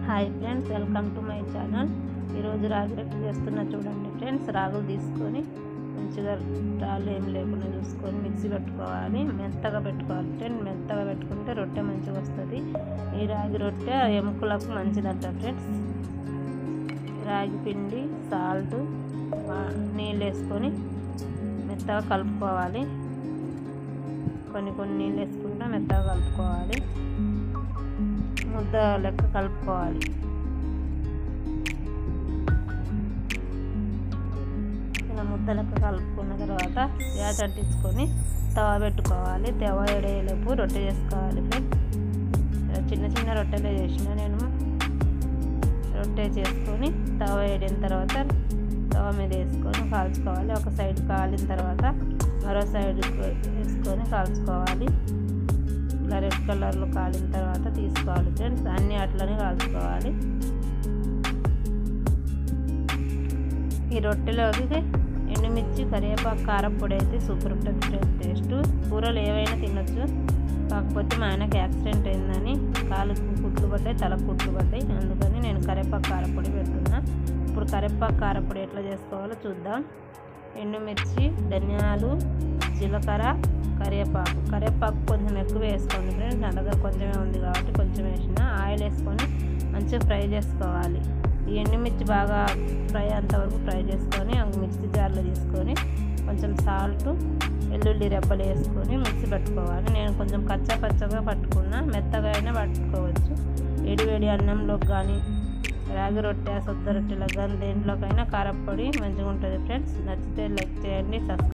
hi friends welcome to my channel ఈరోజు రాగి రొట్టె చేస్తున్నా చూడండి ఫ్రెండ్స్ రాగులు తీసుకొని మంచిగా రాళ్ళు ఏం లేకుండా చూసుకొని మిక్సీ పెట్టుకోవాలి మెత్తగా పెట్టుకోవాలి ఫ్రెండ్స్ మెత్తగా పెట్టుకుంటే రొట్టె మంచిగా వస్తుంది ఈ రాగి రొట్టె ఎముకలకు మంచిదంట ఫ్రెండ్స్ రాగి పిండి సాల్ట్ నీళ్ళు వేసుకొని మెత్తగా కలుపుకోవాలి కొన్ని కొన్ని నీళ్ళు వేసుకుంటా మెత్తగా కలుపుకోవాలి ముద్ద లెక్క కలుపుకోవాలి ఇలా ముద్ద లెక్క కలుపుకున్న తర్వాత గ్యాస్ అంటించుకొని తవ పెట్టుకోవాలి తవ ఎడేలోపు రొట్టె చేసుకోవాలి ఫ్రెండ్స్ ఇలా చిన్న చిన్న రొట్టెలే చేసిన నేను రొట్టె చేసుకొని తవ వేడిన తర్వాత తవ మీద వేసుకొని కాల్చుకోవాలి ఒక సైడ్ కాలిన తర్వాత మరో సైడ్ వేసుకొని కాల్చుకోవాలి ఇలా రెడ్ కలర్లో కాలిన తర్వాత తీసుకోవాలి ఫ్రెండ్స్ అన్నీ అట్లనే కాల్చుకోవాలి ఈ రొట్టెలోకి ఎండుమిర్చి కరివేపాకు కారపొడి అయితే సూపర్ ఉంటుంది ఫ్రెండ్స్ టేస్ట్ కూరలు ఏవైనా తినొచ్చు కాకపోతే మా ఆయనకి యాక్సిడెంట్ అయిందని కాలుకు కుట్లు పడ్డాయి తలకు కుట్లు పడ్డాయి అందుకని నేను కరివేపాకు కారపొడి పెడుతున్నా ఇప్పుడు కరివేపాకు కారపొడి ఎట్లా చేసుకోవాలో చూద్దాం ఎండుమిర్చి ధనియాలు జీలకర్ర కరివేపాకు కరివేపాకు కొంచెం ఎక్కువ వేసుకోండి ఫ్రెండ్స్ నా దగ్గర కొంచెమే ఉంది కాబట్టి కొంచెం వేసిన ఆయిల్ వేసుకొని మంచిగా ఫ్రై చేసుకోవాలి ఈ ఎండుమిర్చి బాగా ఫ్రై అంతవరకు ఫ్రై చేసుకొని ఆ మిక్సీ జార్లో తీసుకొని కొంచెం సాల్ట్ వెల్లుల్లి రెబ్బలు వేసుకొని మిక్సీ పట్టుకోవాలి నేను కొంచెం కచ్చా పచ్చగా పట్టుకున్నా మెత్తగా అయినా పట్టుకోవచ్చు వేడి వేడి అన్నంలోకి కానీ రాగి రొట్టె సొద్ద రొట్టెలకు కానీ దేంట్లోకైనా కారపొడి మంచిగా ఉంటుంది ఫ్రెండ్స్ నచ్చితే లైక్ చేయండి సబ్స్క్రైబ్